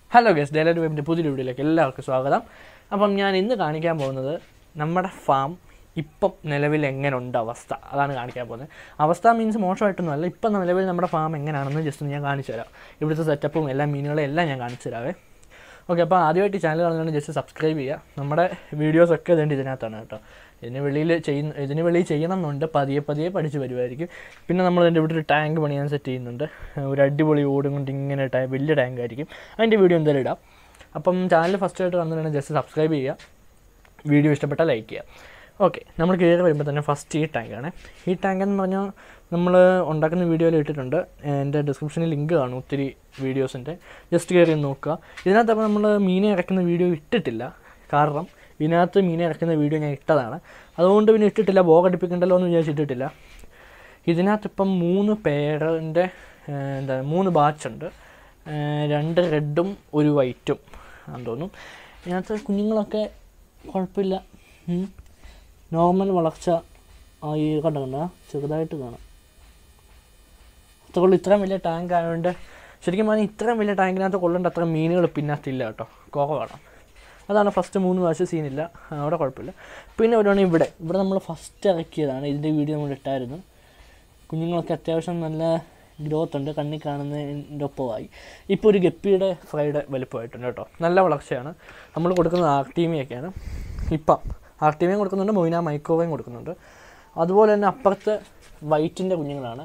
Hello guess daily വെബിൻ്റെ പുതിയൊരു വീഡിയോയിലേക്ക് എല്ലാവർക്കും സ്വാഗതം അപ്പം ഞാൻ ഇന്ന് കാണിക്കാൻ പോകുന്നത് നമ്മുടെ ഫാം ഇപ്പം നിലവിൽ എങ്ങനെയുണ്ട് അവസ്ഥ അതാണ് കാണിക്കാൻ പോകുന്നത് അവസ്ഥ മീൻസ് മോശമായിട്ടൊന്നും അല്ല ഇപ്പം നിലവിൽ നമ്മുടെ ഫാം എങ്ങനെയാണെന്ന് ജസ്റ്റ് ഒന്ന് ഞാൻ കാണിച്ചു തരാം ഇവിടുത്തെ സെറ്റപ്പും എല്ലാ മീനുകളും എല്ലാം ഞാൻ കാണിച്ചു തരാവേ ഓക്കെ അപ്പോൾ ആദ്യമായിട്ട് ഈ ചാനൽ കാണുന്നതുകൊണ്ട് ജസ്റ്റ് സബ്സ്ക്രൈബ് ചെയ്യുക നമ്മുടെ വീഡിയോസൊക്കെ ഇതുണ്ട് ഇതിനകത്താണ് കേട്ടോ ഇതിന് വെളിയിൽ ചെയ്യുന്ന ഇതിന് വെളിയിൽ ചെയ്യണം എന്നുണ്ട് പതിയെ പതിയെ പഠിച്ച് വരുമായിരിക്കും പിന്നെ നമ്മൾ ഇതിൻ്റെ ഇവിടെ ഒരു ടാങ്ക് പണിയാൻ സെറ്റ് ചെയ്യുന്നുണ്ട് ഒരു അടിപൊളി ഓടും കൊണ്ട് ഇങ്ങനെ ടാ വലിയ ടാങ്ക് ആയിരിക്കും അതിൻ്റെ വീഡിയോ എന്തായാലും ഇടാം അപ്പം ചാനൽ ഫസ്റ്റ് ആയിട്ട് കാണുന്നതാണ് ജസ്റ്റ് സബ്സ്ക്രൈബ് ചെയ്യുക വീഡിയോ ഇഷ്ടപ്പെട്ടാൽ ലൈക്ക് ചെയ്യുക ഓക്കെ നമ്മൾ കയറി വരുമ്പോൾ തന്നെ ഫസ്റ്റ് ഈ ടാങ്കാണ് ഈ ടാങ്ക് എന്ന് പറഞ്ഞാൽ നമ്മൾ ഉണ്ടാക്കുന്ന വീഡിയോയിൽ ഇട്ടിട്ടുണ്ട് എൻ്റെ ഡിസ്ക്രിപ്ഷനിൽ ലിങ്ക് കാണും ഒത്തിരി വീഡിയോസിൻ്റെ ജസ്റ്റ് കയറി ഒന്ന് നോക്കുക ഇതിനകത്ത് അപ്പോൾ നമ്മൾ മീനെ ഇറക്കുന്ന വീഡിയോ ഇട്ടിട്ടില്ല കാരണം ഇതിനകത്ത് മീനെ ഇറക്കുന്ന വീഡിയോ ഞാൻ ഇട്ടതാണ് അതുകൊണ്ട് പിന്നെ ഇട്ടിട്ടില്ല ബോഗ് അടിപ്പിക്കണ്ടല്ലോ എന്ന് വിചാരിച്ചിട്ടിട്ടില്ല ഇതിനകത്ത് ഇപ്പം മൂന്ന് പേരിൻ്റെ എന്താ മൂന്ന് ബാച്ചുണ്ട് രണ്ട് റെഡും ഒരു വൈറ്റും ആണെന്ന് തോന്നും ഇതിനകത്ത് കുഞ്ഞുങ്ങളൊക്കെ കുഴപ്പമില്ല ഉം. നോർമൽ വളർച്ച ആയി കണ്ടോ കണ്ടോ ചെറുതായിട്ട് കാണാം അത്രയുള്ളൂ ഇത്രയും വലിയ ടാങ്ക് ആയതുകൊണ്ട് ശരിക്കും പറഞ്ഞാൽ ഇത്രയും വലിയ ടാങ്കിനകത്ത് കൊള്ളേണ്ട അത്ര മീനുകൾ പിന്നകത്തില്ല കേട്ടോ കുറവാണ് അതാണ് ഫസ്റ്റ് മൂന്ന് പ്രാവശ്യം സീനില്ല അവിടെ കുഴപ്പമില്ല പിന്നെ വരുവാണെങ്കിൽ ഇവിടെ ഇവിടെ നമ്മൾ ഫസ്റ്റ് ഇറക്കിയതാണ് ഇതിൻ്റെ വീഡിയോ നമ്മൾ ഇട്ടായിരുന്നു കുഞ്ഞുങ്ങളൊക്കെ അത്യാവശ്യം നല്ല ഗ്രോത്ത് ഉണ്ട് കണ്ണിൽ കാണുന്നതിൻ്റെ ഒപ്പമായി ഇപ്പോൾ ഒരു ഗപ്പിയുടെ ഫ്രൈഡ് വലുപ്പമായിട്ടുണ്ട് കേട്ടോ നല്ല വളർച്ചയാണ് നമ്മൾ കൊടുക്കുന്നത് ആർട്ടീമിയൊക്കെയാണ് ഇപ്പം ആർട്ടീമിയം കൊടുക്കുന്നുണ്ട് മൊയിന മൈക്രോവേയും കൊടുക്കുന്നുണ്ട് അതുപോലെ തന്നെ അപ്പുറത്ത് വൈറ്റിൻ്റെ കുഞ്ഞുങ്ങളാണ്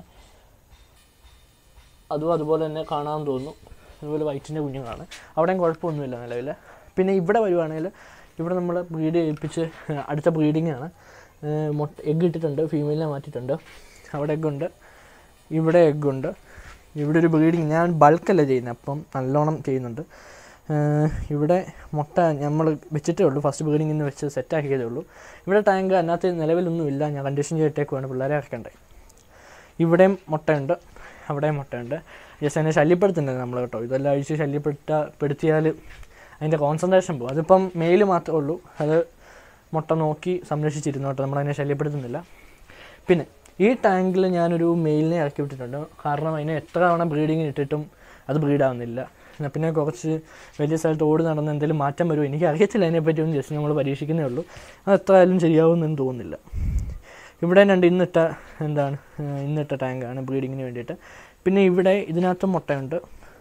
അതും അതുപോലെ തന്നെ കാണാൻ തോന്നുന്നു അതുപോലെ വൈറ്റിൻ്റെ കുഞ്ഞുങ്ങളാണ് അവിടെയും കുഴപ്പമൊന്നുമില്ല നിലവിൽ പിന്നെ ഇവിടെ വരുവാണെങ്കിൽ ഇവിടെ നമ്മൾ ബ്രീഡ് ചെയ്യിപ്പിച്ച് അടുത്ത ബ്രീഡിംഗ് ആണ് ഏഹ് മുട്ട എഗ്ഗ് ഇട്ടിട്ടുണ്ട് ഫീമെയിലിനെ മാറ്റിയിട്ടുണ്ട് അവിടെ എഗ്ഗുണ്ട് ഇവിടെ എഗ്ഗുണ്ട് ഇവിടെ ഒരു ബ്രീഡിങ് ഞാൻ ബൾക്കല്ല ചെയ്യുന്നത് അപ്പം നല്ലോണം ചെയ്യുന്നുണ്ട് ഏഹ് ഇവിടെ മുട്ട നമ്മൾ വെച്ചിട്ടേ ഉള്ളൂ ഫസ്റ്റ് ബ്രീഡിംഗ് ഇന്ന് വെച്ച് സെറ്റാക്കിയതേ ഉള്ളൂ ഇവിടെ ടാങ്ക് അതിനകത്ത് നിലവിലൊന്നുമില്ല ഞാൻ കണ്ടീഷൻ ചെയ്തിട്ടേക്കുവാണ് പിള്ളേരെ ഇറക്കണ്ടേ ഇവിടെയും മുട്ടയുണ്ട് അവിടെയും മുട്ടയുണ്ട് ജസ്റ്റ് അതിനെ ശല്യപ്പെടുത്തുന്നുണ്ട് നമ്മൾ കേട്ടോ ഇതെല്ലാം അഴിച്ച് ശല്യപ്പെടുത്ത പെടുത്തിയാൽ അതിൻ്റെ കോൺസെൻട്രേഷൻ പോകും അതിപ്പം മെയിൽ മാത്രമേ ഉള്ളൂ അത് മുട്ട നോക്കി സംരക്ഷിച്ചിരുന്നു കേട്ടോ നമ്മളതിനെ ശല്യപ്പെടുത്തുന്നില്ല പിന്നെ ഈ ടാങ്കിൽ ഞാനൊരു മെയിലിനെ ഇറക്കി വിട്ടിട്ടുണ്ട് കാരണം അതിനെ എത്ര തവണ ബ്രീഡിങ്ങിന് ഇട്ടിട്ടും അത് ബ്രീഡാവുന്നില്ല എന്നാ പിന്നെ കുറച്ച് വലിയ സ്ഥലത്ത് ഓടി നടന്ന് എന്തെങ്കിലും മാറ്റം വരുമോ എനിക്ക് അറിയത്തില്ല അതിനെപ്പറ്റി ഒന്നും ജസ്റ്റ് നമ്മൾ പരീക്ഷിക്കുന്നേ ഉള്ളൂ അത് എത്ര ആയാലും ശരിയാവുമെന്ന് തോന്നുന്നില്ല ഇവിടെ രണ്ട് ഇന്നിട്ട എന്താണ് ഏഹ് ഇന്നിട്ട ടാങ്കാണ് ബ്രീഡിങ്ങിന് വേണ്ടിയിട്ട് പിന്നെ ഇവിടെ ഇതിനകത്ത് മുട്ടയുണ്ട്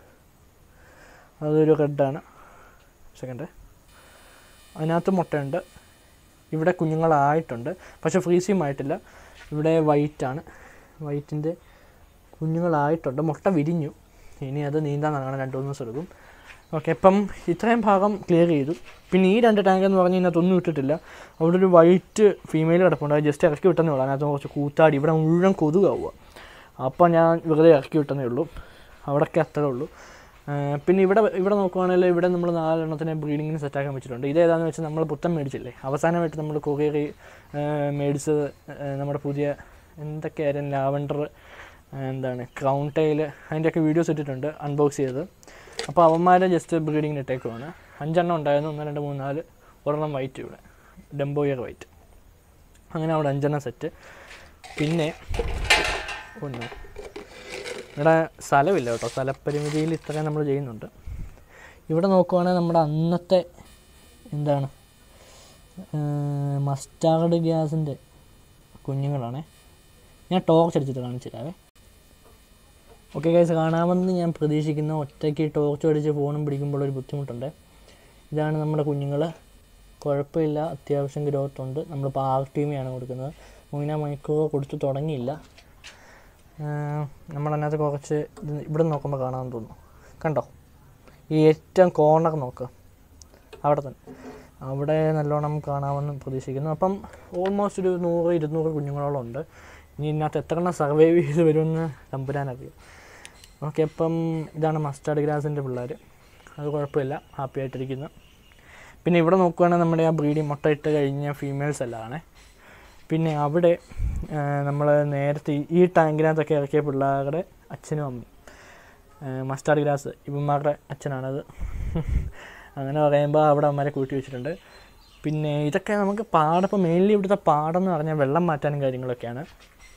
അതൊരു റെഡാണ് സെക്കൻഡ് അതിനകത്ത് മുട്ടയുണ്ട് ഇവിടെ കുഞ്ഞുങ്ങളായിട്ടുണ്ട് പക്ഷേ ഫ്രീസിയും ആയിട്ടില്ല ഇവിടെ വൈറ്റാണ് വൈറ്റിൻ്റെ കുഞ്ഞുങ്ങളായിട്ടുണ്ട് മുട്ട വിരിഞ്ഞു ഇനി അത് നീന്താൻ നടക്കണം രണ്ട് മൂന്ന് ദിവസം എടുക്കും ഓക്കെ അപ്പം ഇത്രയും ഭാഗം ക്ലിയർ ചെയ്തു പിന്നെ ഈ രണ്ട് ടാങ്ക് എന്ന് പറഞ്ഞ് ഇതിനകത്തൊന്നും ഇട്ടിട്ടില്ല അവിടെ ഒരു വൈറ്റ് ഫീമെയിൽ കിടപ്പുണ്ട് അത് ജസ്റ്റ് ഇറക്കി വിട്ടെന്നേ ഉള്ളൂ അതിനകത്ത് കുറച്ച് കൂത്താടി ഇവിടെ മുഴുവൻ കൊതുകാവുക അപ്പോൾ ഞാൻ വെറുതെ ഇറക്കി വിട്ടെന്നേ ഉള്ളൂ അവിടെയൊക്കെ അത്രേ ഉള്ളൂ ഏഹ് പിന്നെ ഇവിടെ ഇവിടെ നോക്കുവാണെങ്കിൽ ഇവിടെ നമ്മൾ നാലെണ്ണത്തിനെ ബ്രീഡിങ്ങിന് സെറ്റാക്കാൻ വെച്ചിട്ടുണ്ട് ഇത് ഏതാണെന്ന് വെച്ചാൽ നമ്മൾ പുത്തൻ മേടിച്ചില്ലേ അവസാനമായിട്ട് നമ്മൾ കൊറിയർ മേടിച്ചത് ഏഹ് നമ്മുടെ പുതിയ എന്തൊക്കെയായിരുന്നു ലാവൻഡർ എന്താണ് ക്രൗൺ ടൈൽ അതിൻ്റെയൊക്കെ വീഡിയോസ് ഇട്ടിട്ടുണ്ട് അൺബോക്സ് ചെയ്തത് അപ്പോൾ അവന്മാരെ ജസ്റ്റ് ബ്രീഡിങ്ങിന് ഇട്ടേക്കുവാണ് അഞ്ചെണ്ണം ഉണ്ടായിരുന്നു ഒന്ന് രണ്ട് മൂന്ന് നാല് ഒരെണ്ണം വൈറ്റ് ഇവിടെ ഡംബോയർ വൈറ്റ് അങ്ങനെ അവിടെ അഞ്ചെണ്ണം സെറ്റ് പിന്നെ ഒന്ന് ഇവിടെ സ്ഥലമില്ല കേട്ടോ സ്ഥലപരിമിതിയിൽ ഇത്രയും നമ്മൾ ചെയ്യുന്നുണ്ട് ഇവിടെ നോക്കുവാണെങ്കിൽ നമ്മുടെ അന്നത്തെ എന്താണ് മസ്റ്റാർഡ് ഗ്യാസിൻ്റെ കുഞ്ഞുങ്ങളാണ് ഞാൻ ടോർച്ച് അടിച്ചിട്ട് കാണിച്ചു തരാവേ ഓക്കെ ഗൈസ് കാണാമെന്ന് ഞാൻ പ്രതീക്ഷിക്കുന്ന ഒറ്റയ്ക്ക് ടോർച്ച് അടിച്ച് ഫോണും പിടിക്കുമ്പോൾ ഒരു ബുദ്ധിമുട്ടുണ്ട് ഇതാണ് നമ്മുടെ കുഞ്ഞുങ്ങൾ കുഴപ്പമില്ല അത്യാവശ്യം ഗ്രോത്ത് ഉണ്ട് നമ്മളിപ്പോൾ ആർ ടീമിയാണ് കൊടുക്കുന്നത് മൊയിന മൈക്രോ കൊടുത്തു തുടങ്ങിയില്ല നമ്മളതിനകത്ത് കുറച്ച് ഇത് ഇവിടെ നോക്കുമ്പോൾ കാണാൻ തോന്നുന്നു കണ്ടോ ഈ ഏറ്റവും കോർണർ നോക്കുക അവിടെ തന്നെ അവിടെ നല്ലോണം കാണാമെന്ന് പ്രതീക്ഷിക്കുന്നു അപ്പം ഓൾമോസ്റ്റ് ഒരു നൂറ് ഇരുന്നൂറ് കുഞ്ഞുങ്ങളോളം ഉണ്ട് ഇനി ഇതിനകത്ത് എത്ര എണ്ണം സർവൈവ് ചെയ്ത് വരുമെന്ന് തമ്പുരാനറിയാം ഓക്കെ അപ്പം ഇതാണ് മസ്റ്റാർഡ് ഗ്രാസിൻ്റെ പിള്ളേർ അത് കുഴപ്പമില്ല ഹാപ്പി ആയിട്ടിരിക്കുന്നു പിന്നെ ഇവിടെ നോക്കുകയാണെങ്കിൽ നമ്മുടെ ആ ബ്രീഡിങ് മുട്ടയിട്ട് കഴിഞ്ഞ ഫീമെയിൽസ് എല്ലാം ആണേ പിന്നെ അവിടെ നമ്മൾ നേരത്തെ ഈ- ഈ ടാങ്കിനകത്തൊക്കെ ഇറക്കിയ പിള്ളേരുടെ അച്ഛനും അമ്മയും മസ്റ്റാർഡ് ഗ്രാസ് ഇവന്മാരുടെ അച്ഛനാണത് അങ്ങനെ പറയുമ്പോൾ അവിടെ അമ്മമാരെ കൂട്ടി വെച്ചിട്ടുണ്ട് പിന്നെ ഇതൊക്കെ നമുക്ക് പാടം ഇപ്പോൾ മെയിൻലി ഇവിടുത്തെ പാടം എന്ന് പറഞ്ഞാൽ വെള്ളം മാറ്റാനും കാര്യങ്ങളൊക്കെയാണ്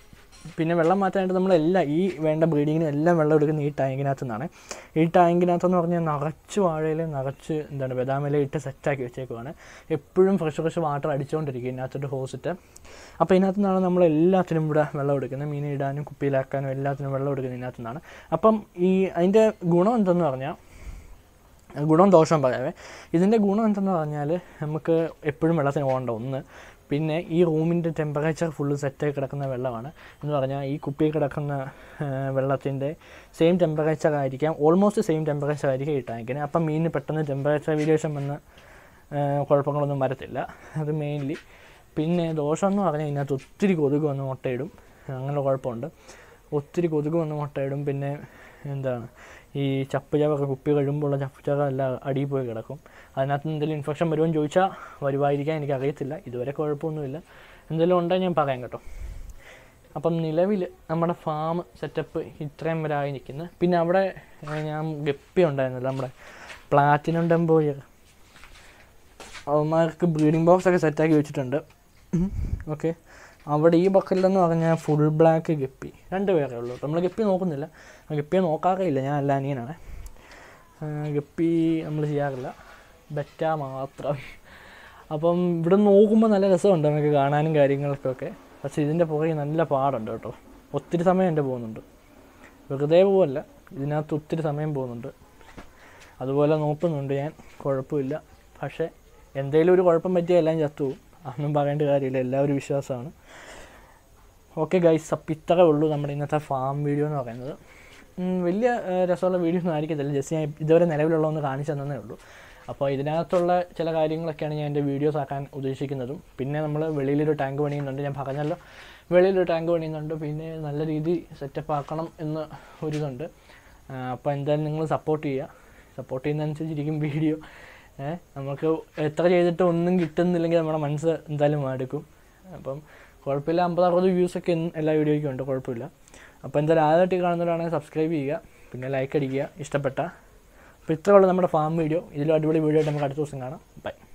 പിന്നെ വെള്ളം മാറ്റാനായിട്ട് നമ്മളെല്ലാം ഈ വേണ്ട ബ്രീഡിങ്ങിനും എല്ലാം വെള്ളം എടുക്കുന്ന ഈ ടാങ്കിനകത്തു നിന്നാണ് ഈ ടാങ്കിനകത്തെന്ന് പറഞ്ഞാൽ നിറച്ച് വാഴയിൽ നിറച്ച് എന്താണ് ബദാമില ഇട്ട് സെറ്റാക്കി വെച്ചേക്കുവാണ് എപ്പോഴും ഫ്രഷ് ഫ്രഷ് വാട്ടർ അടിച്ചുകൊണ്ടിരിക്കും ഇതിനകത്തോട്ട് ഹോസിട്ട് അപ്പോൾ ഇതിനകത്തു നിന്നാണ് നമ്മൾ എല്ലാത്തിനും ഇവിടെ വെള്ളം എടുക്കുന്നത് മീൻ ഇടാനും കുപ്പിയിലാക്കാനും എല്ലാത്തിനും വെള്ളം എടുക്കുന്നത് ഇതിനകത്തു നിന്നാണ് അപ്പം ഈ അതിൻ്റെ ഗുണം എന്തെന്ന് പറഞ്ഞാൽ ഗുണം ദോഷം പറയാവേ ഇതിൻ്റെ ഗുണം എന്തെന്ന് പറഞ്ഞാൽ നമുക്ക് എപ്പോഴും വെള്ളത്തിന് പോകണ്ട ഒന്ന് പിന്നെ ഈ റൂമിൻ്റെ ടെമ്പറേച്ചർ ഫുള്ള് സെറ്റായി കിടക്കുന്ന വെള്ളമാണ് എന്ന് പറഞ്ഞാൽ ഈ കുപ്പിയിൽ കിടക്കുന്ന വെള്ളത്തിൻ്റെ സെയിം ടെമ്പറേച്ചർ ആയിരിക്കാം ഓൾമോസ്റ്റ് സെയിം ടെമ്പറേച്ചർ ആയിരിക്കും ഈ ടാങ്കിന് അപ്പം മീനിന് പെട്ടെന്ന് ടെമ്പറേച്ചർ വേരിയേഷൻ വന്ന് ആ, കുഴപ്പങ്ങളൊന്നും വരത്തില്ല അത് മെയിൻലി പിന്നെ ദോഷം എന്ന് പറഞ്ഞാൽ ഇതിനകത്ത് ഒത്തിരി കൊതുക് വന്ന് മുട്ടയിടും അങ്ങനെ കുഴപ്പമുണ്ട് ഒത്തിരി കൊതുക് വന്ന് മുട്ടയിടും പിന്നെ എന്താണ് ഈ ചപ്പ് ചവറ കുപ്പി കഴിയുമ്പോഴുള്ള ചപ്പ് ചവറ എല്ലാം അടിയിൽ പോയി കിടക്കും അതിനകത്ത് എന്തെങ്കിലും ഇൻഫെക്ഷൻ വരുമെന്ന് ചോദിച്ചാൽ വരുമായിരിക്കാൻ എനിക്കറിയത്തില്ല ഇതുവരെ കുഴപ്പമൊന്നുമില്ല എന്തെങ്കിലും ഉണ്ടെങ്കിൽ ഞാൻ പറയാം കേട്ടോ അപ്പം നിലവിൽ നമ്മുടെ ഫാം സെറ്റപ്പ് ഇത്രയും വരെ ആയി നിൽക്കുന്നത് പിന്നെ അവിടെ ഏഹ്, ഞാൻ ഗപ്പി ഉണ്ടായിരുന്നല്ലോ നമ്മുടെ പ്ലാറ്റിനം ടെമ്പോയർ അവന്മാർക്ക് ബ്രീഡിംഗ് ബോക്സ് ഒക്കെ സെറ്റാക്കി വെച്ചിട്ടുണ്ട് ഓക്കെ അവിടെ ഈ ബക്കറ്റിലെന്ന് പറഞ്ഞാൽ ഫുൾ ബ്ലാക്ക് ഗപ്പി രണ്ട് പേരേ ഉള്ളൂ നമ്മൾ ഗപ്പി നോക്കുന്നില്ല ഗപ്പിയെ നോക്കാറേ ഇല്ല ഞാൻ അല്ല അനിയനാണ് ആ, ഗപ്പി നമ്മൾ ചെയ്യാറില്ല ബെറ്റ മാത്രം അപ്പം ഇവിടെ നോക്കുമ്പോൾ നല്ല രസമുണ്ട് നമുക്ക് കാണാനും കാര്യങ്ങൾക്കൊക്കെ പക്ഷേ ഇതിൻ്റെ പുറകെ നല്ല പാടുണ്ട് കേട്ടോ ഒത്തിരി സമയം എൻ്റെ പോകുന്നുണ്ട് വെറുതെ പോവല്ല ഇതിനകത്ത് ഒത്തിരി സമയം പോകുന്നുണ്ട് അതുപോലെ നോക്കുന്നുണ്ട് ഞാൻ കുഴപ്പമില്ല പക്ഷേ എന്തെങ്കിലും ഒരു കുഴപ്പം പറ്റിയാൽ എല്ലാം ചത്തു പോകും അതൊന്നും പറയേണ്ട കാര്യമില്ല എല്ലാവരും വിശ്വാസമാണ് ഓക്കെ ഗൈസ് അപ്പം ഇത്രേ ഉള്ളൂ നമ്മുടെ ഇന്നത്തെ ഫാം വീഡിയോ എന്ന് പറയുന്നത് ഉം, വലിയ ഏഹ്, രസമുള്ള വീഡിയോ ഒന്നും ആയിരിക്കത്തില്ല ജസ്റ്റ് ഞാൻ ഇതുവരെ നിലവിലുള്ളതൊന്ന് കാണിച്ചു തന്നേ ഉള്ളൂ അപ്പോൾ ഇതിനകത്തുള്ള ചില കാര്യങ്ങളൊക്കെയാണ് ഞാൻ എൻ്റെ വീഡിയോസ് ആക്കാൻ ഉദ്ദേശിക്കുന്നതും പിന്നെ നമ്മൾ വെളിയിലൊരു ടാങ്ക് പണിയുന്നുണ്ട് ഞാൻ പറഞ്ഞല്ലോ വെളിയിലൊരു ടാങ്ക് പണിയുന്നുണ്ട് പിന്നെ നല്ല രീതി സെറ്റപ്പ് ആക്കണം എന്ന് ഒരിതുണ്ട് അപ്പോൾ എന്തായാലും നിങ്ങൾ സപ്പോർട്ട് ചെയ്യുക സപ്പോർട്ട് ചെയ്യുന്നതനുസരിച്ചിരിക്കും വീഡിയോ ഏഹ് നമുക്ക് എത്ര ചെയ്തിട്ട് ഒന്നും കിട്ടുന്നില്ലെങ്കിൽ നമ്മുടെ മനസ്സ് എന്തായാലും മടുക്കും അപ്പം കുഴപ്പമില്ല അമ്പത് അറുപത് വ്യൂസൊക്കെ എന്നും എല്ലാ വീഡിയോയ്ക്കും ഉണ്ട് കുഴപ്പമില്ല അപ്പോൾ എന്തായാലും ആദ്യമായിട്ട് കാണുന്നവരാണെങ്കിൽ സബ്സ്ക്രൈബ് ചെയ്യുക പിന്നെ ലൈക്ക് അടിക്കുക ഇഷ്ടപ്പെട്ട അപ്പോൾ ഇത്രേ ഉള്ളൂ നമ്മുടെ ഫാം വീഡിയോ ഇതിലും അടിപൊളി വീഡിയോ ആയിട്ട് നമുക്ക് അടുത്ത ദിവസം കാണാം ബൈ